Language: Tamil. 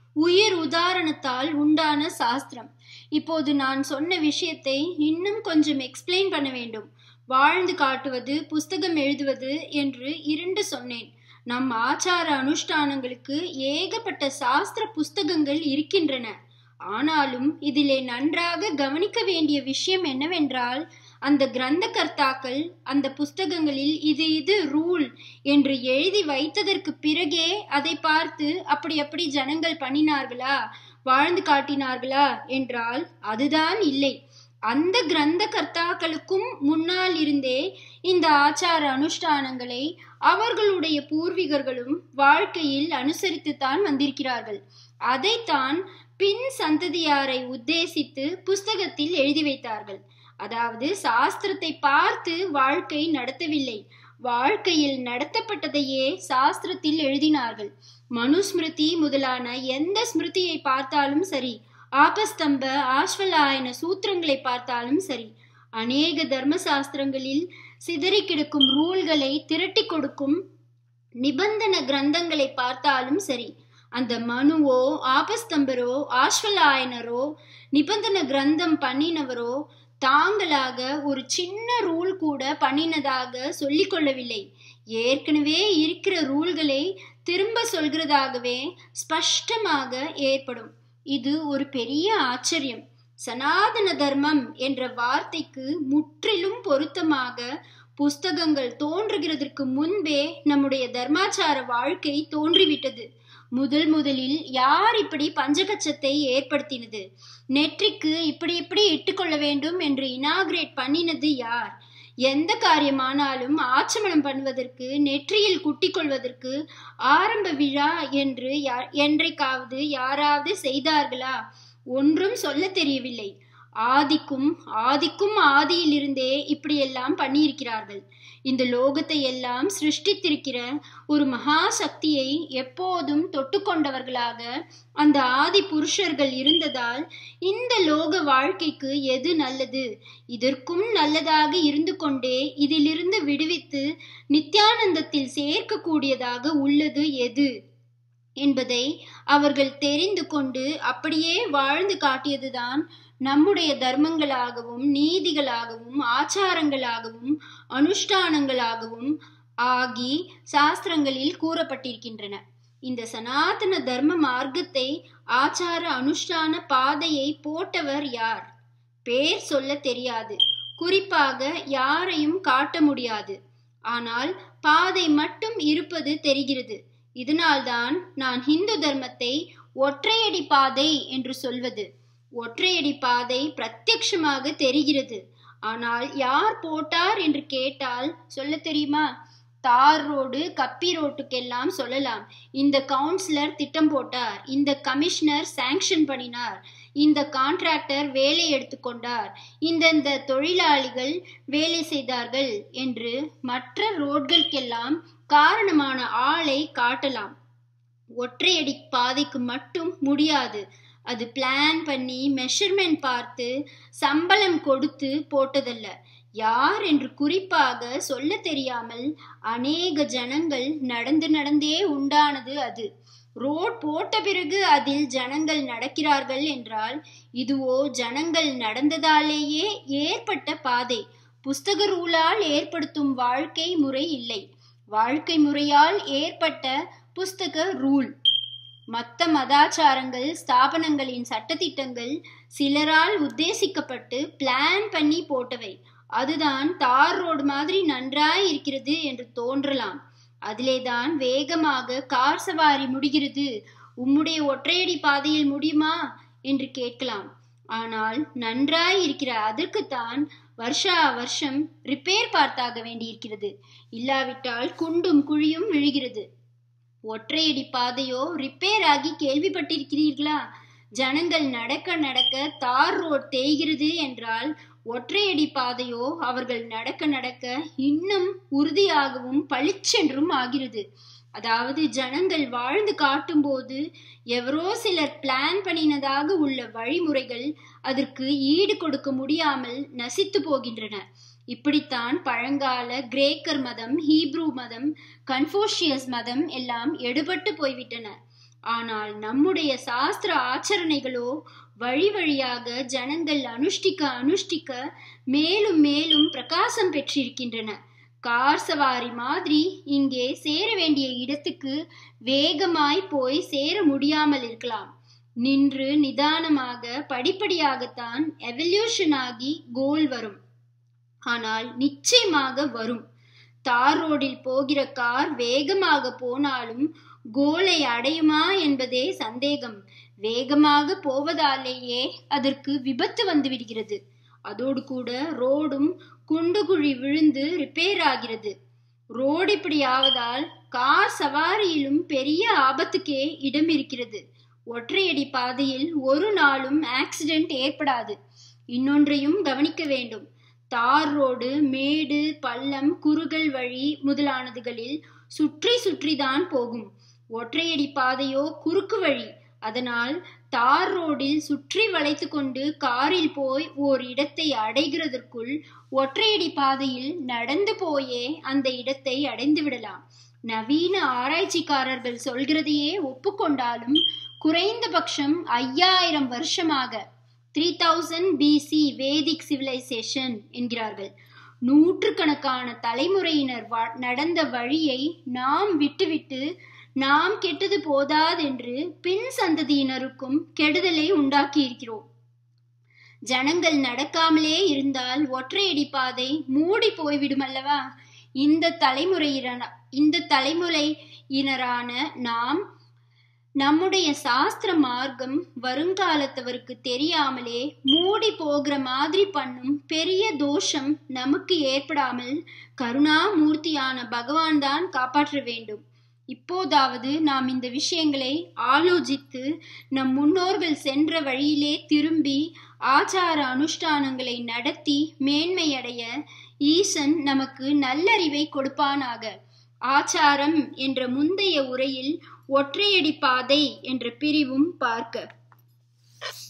உயிர் உதாரணத்தால் உண்டான சாஸ்திரம் இப்போது நான் சொன்ன விஷயத்தை இன்னும் கொஞ்சம் எக்ஸ்பிளைன் பண்ண வேண்டும் வாழ்ந்து காட்டுவது புஸ்தகம் எழுதுவது என்று இரண்டு சொன்னேன் நம் ஆச்சார அனுஷ்டானங்களுக்கு ஏகப்பட்ட சாஸ்திர புஸ்தகங்கள் இருக்கின்றன ஆனாலும் இதிலே நன்றாக கவனிக்க வேண்டிய விஷயம் என்னவென்றால் அந்த கிரந்த கர்த்தாக்கள் அந்த புஸ்தகங்களில் இது இது ரூல் என்று எழுதி வைத்ததற்கு பிறகே அதை பார்த்து அப்படி அப்படி ஜனங்கள் பண்ணினார்களா வாழ்ந்து காட்டினார்களா என்றால் அதுதான் இல்லை அந்த கிரந்த கர்த்தாக்களுக்கும் முன்னால் இருந்தே இந்த ஆச்சார அனுஷ்டானங்களை அவர்களுடைய பூர்வீகர்களும் வாழ்க்கையில் அனுசரித்துத்தான் வந்திருக்கிறார்கள் அதைத்தான் பின் சந்ததியாரை உத்தேசித்து புஸ்தகத்தில் எழுதி வைத்தார்கள் அதாவது சாஸ்திரத்தை பார்த்து வாழ்க்கை நடத்தவில்லை வாழ்க்கையில் நடத்தப்பட்டதையே சாஸ்திரத்தில் எழுதினார்கள் மனுஸ்மிருதி முதலான எந்த ஸ்மிருதியை பார்த்தாலும் சரி ஆபஸ்தம்ப ஆஸ்வலாயன சூத்திரங்களை பார்த்தாலும் சரி அநேக தர்ம சாஸ்திரங்களில் சிதறி கிடக்கும் ரூல்களை திரட்டி கொடுக்கும் நிபந்தன கிரந்தங்களை பார்த்தாலும் சரி அந்த மனுவோ ஆபஸ்தம்பரோ ஆஸ்வலாயனரோ நிபந்தன கிரந்தம் பண்ணினவரோ தாங்களாக ஒரு சின்ன ரூல் கூட பண்ணினதாக சொல்லிக் கொள்ளவில்லை ஏற்கனவே இருக்கிற ரூல்களை திரும்ப சொல்கிறதாகவே ஸ்பஷ்டமாக ஏற்படும் இது ஒரு பெரிய ஆச்சரியம் சனாதன தர்மம் என்ற வார்த்தைக்கு முற்றிலும் பொருத்தமாக புஸ்தகங்கள் தோன்றுகிறதற்கு முன்பே நம்முடைய தர்மாச்சார வாழ்க்கை தோன்றிவிட்டது முதல் முதலில் யார் இப்படி பஞ்சகச்சத்தை ஏற்படுத்தினது நெற்றிக்கு இப்படி இப்படி இட்டுக்கொள்ள வேண்டும் என்று இனாகிரேட் பண்ணினது யார் எந்த காரியமானாலும் ஆச்சமனம் பண்ணுவதற்கு நெற்றியில் குட்டிக் கொள்வதற்கு ஆரம்ப விழா என்று என்றைக்காவது யாராவது செய்தார்களா ஒன்றும் சொல்ல தெரியவில்லை ஆதிக்கும் ஆதிக்கும் ஆதியிலிருந்தே இப்படியெல்லாம் பண்ணியிருக்கிறார்கள் இந்த லோகத்தை எல்லாம் சிருஷ்டித்திருக்கிற ஒரு மகா சக்தியை எப்போதும் தொட்டுக்கொண்டவர்களாக அந்த ஆதி புருஷர்கள் இருந்ததால் இந்த லோக வாழ்க்கைக்கு எது நல்லது இதற்கும் நல்லதாக இருந்து கொண்டே இதிலிருந்து விடுவித்து நித்யானந்தத்தில் சேர்க்கக்கூடியதாக உள்ளது எது என்பதை அவர்கள் தெரிந்து கொண்டு அப்படியே வாழ்ந்து காட்டியதுதான் நம்முடைய தர்மங்களாகவும் நீதிகளாகவும் ஆச்சாரங்களாகவும் அனுஷ்டானங்களாகவும் ஆகி சாஸ்திரங்களில் கூறப்பட்டிருக்கின்றன இந்த சனாதன தர்ம மார்க்கத்தை ஆச்சார அனுஷ்டான பாதையை போட்டவர் யார் பேர் சொல்ல தெரியாது குறிப்பாக யாரையும் காட்ட முடியாது ஆனால் பாதை மட்டும் இருப்பது தெரிகிறது இதனால்தான் நான் ஹிந்து தர்மத்தை ஒற்றையடி பாதை என்று சொல்வது ஒற்றையடி பாதை பிரத்யட்சமாக தெரிகிறது ஆனால் யார் போட்டார் என்று கேட்டால் சொல்ல தெரியுமா தார் ரோடு கப்பி ரோட்டுக்கெல்லாம் சொல்லலாம் இந்த கவுன்சிலர் திட்டம் போட்டார் இந்த கமிஷனர் சாங்ஷன் பண்ணினார் இந்த கான்ட்ராக்டர் வேலை எடுத்துக்கொண்டார் இந்தந்த தொழிலாளிகள் வேலை செய்தார்கள் என்று மற்ற ரோட்களுக்கெல்லாம் காரணமான ஆளை காட்டலாம் ஒற்றையடி பாதைக்கு மட்டும் முடியாது அது பிளான் பண்ணி மெஷர்மெண்ட் பார்த்து சம்பளம் கொடுத்து போட்டதல்ல யார் என்று குறிப்பாக சொல்ல தெரியாமல் அநேக ஜனங்கள் நடந்து நடந்தே உண்டானது அது ரோட் போட்ட பிறகு அதில் ஜனங்கள் நடக்கிறார்கள் என்றால் இதுவோ ஜனங்கள் நடந்ததாலேயே ஏற்பட்ட பாதை புஸ்தக ரூலால் ஏற்படுத்தும் வாழ்க்கை முறை இல்லை வாழ்க்கை முறையால் ஏற்பட்ட புஸ்தக ரூல் மற்ற மதாச்சாரங்கள் ஸ்தாபனங்களின் சட்டத்திட்டங்கள் சிலரால் உத்தேசிக்கப்பட்டு பிளான் பண்ணி போட்டவை அதுதான் தார் ரோடு மாதிரி நன்றாய் இருக்கிறது என்று தோன்றலாம் அதிலேதான் வேகமாக கார் சவாரி முடிகிறது உம்முடைய ஒற்றையடி பாதையில் முடியுமா என்று கேட்கலாம் ஆனால் நன்றாய் இருக்கிற அதற்குத்தான் வருஷா வருஷம் ரிப்பேர் பார்த்தாக வேண்டியிருக்கிறது இல்லாவிட்டால் குண்டும் குழியும் விழுகிறது ஒற்றையடி பாதையோ ரிப்பேர் ஆகி கேள்விப்பட்டிருக்கிறீர்களா ஜனங்கள் நடக்க நடக்க தார் ரோட் தேய்கிறது என்றால் ஒற்றையடி பாதையோ அவர்கள் நடக்க நடக்க இன்னும் உறுதியாகவும் பளிச்சென்றும் ஆகிறது அதாவது ஜனங்கள் வாழ்ந்து காட்டும்போது எவரோ சிலர் பிளான் பண்ணினதாக உள்ள வழிமுறைகள் அதற்கு ஈடு கொடுக்க முடியாமல் நசித்து போகின்றன இப்படித்தான் பழங்கால கிரேக்கர் மதம் ஹீப்ரூ மதம் கன்ஃபூஷியஸ் மதம் எல்லாம் எடுபட்டு போய்விட்டன ஆனால் நம்முடைய சாஸ்திர ஆச்சரணைகளோ வழி வழியாக ஜனங்கள் அனுஷ்டிக்க அனுஷ்டிக்க மேலும் மேலும் பிரகாசம் பெற்றிருக்கின்றன கார் சவாரி மாதிரி இங்கே சேர வேண்டிய இடத்துக்கு வேகமாய் போய் சேர முடியாமல் இருக்கலாம் நின்று நிதானமாக படிப்படியாகத்தான் எவல்யூஷன் ஆகி கோல் வரும் ஆனால் நிச்சயமாக வரும் தார் ரோடில் போகிற கார் வேகமாக போனாலும் கோலை அடையுமா என்பதே சந்தேகம் வேகமாக போவதாலேயே அதற்கு விபத்து வந்து விடுகிறது அதோடு கூட ரோடும் குண்டு குழி விழுந்து ரிப்பேர் ஆகிறது ரோடு இப்படி ஆவதால் கார் சவாரியிலும் பெரிய ஆபத்துக்கே இடம் இருக்கிறது ஒற்றையடி பாதையில் ஒரு நாளும் ஆக்சிடென்ட் ஏற்படாது இன்னொன்றையும் கவனிக்க வேண்டும் தார் ரோடு மேடு பள்ளம் குறுகல் வழி முதலானதுகளில் சுற்றி சுற்றிதான் போகும் ஒற்றையடி பாதையோ குறுக்கு வழி அதனால் தார் ரோடில் சுற்றி வளைத்து கொண்டு காரில் போய் ஓர் இடத்தை அடைகிறதற்குள் ஒற்றையடி பாதையில் நடந்து போயே அந்த இடத்தை அடைந்து விடலாம் நவீன ஆராய்ச்சிக்காரர்கள் சொல்கிறதையே ஒப்புக்கொண்டாலும் குறைந்தபட்சம் ஐயாயிரம் வருஷமாக three thousand BC Vedic civilization என்கிறார்கள் நூற்றுக்கணக்கான தலைமுறையினர் நடந்த வழியை நாம் விட்டுவிட்டு நாம் கெட்டது போதாதென்று பின் சந்ததியினருக்கும் கெடுதலை உண்டாக்கி இருக்கிறோம் ஜனங்கள் நடக்காமலே இருந்தால் ஒற்றையடி பாதை மூடி போய்விடும் அல்லவா இந்த தலைமுறையின இந்த தலைமுறையினரான நாம் நம்முடைய சாஸ்திர மார்க்கம் வருங்காலத்தவருக்கு தெரியாமலே மூடி போகிற மாதிரி பண்ணும் பெரிய தோஷம் நமக்கு ஏற்படாமல் கருணாமூர்த்தியான பகவான் தான் காப்பாற்ற வேண்டும் இப்போதாவது நாம் இந்த விஷயங்களை ஆலோசித்து நம் முன்னோர்கள் சென்ற வழியிலே திரும்பி ஆச்சார அனுஷ்டானங்களை நடத்தி மேன்மையடைய ஈசன் நமக்கு நல்லறிவை கொடுப்பானாக ஆச்சாரம் என்ற முந்தைய உரையில் ஒற்றையடி பாதை என்ற பிரிவும் பார்க்க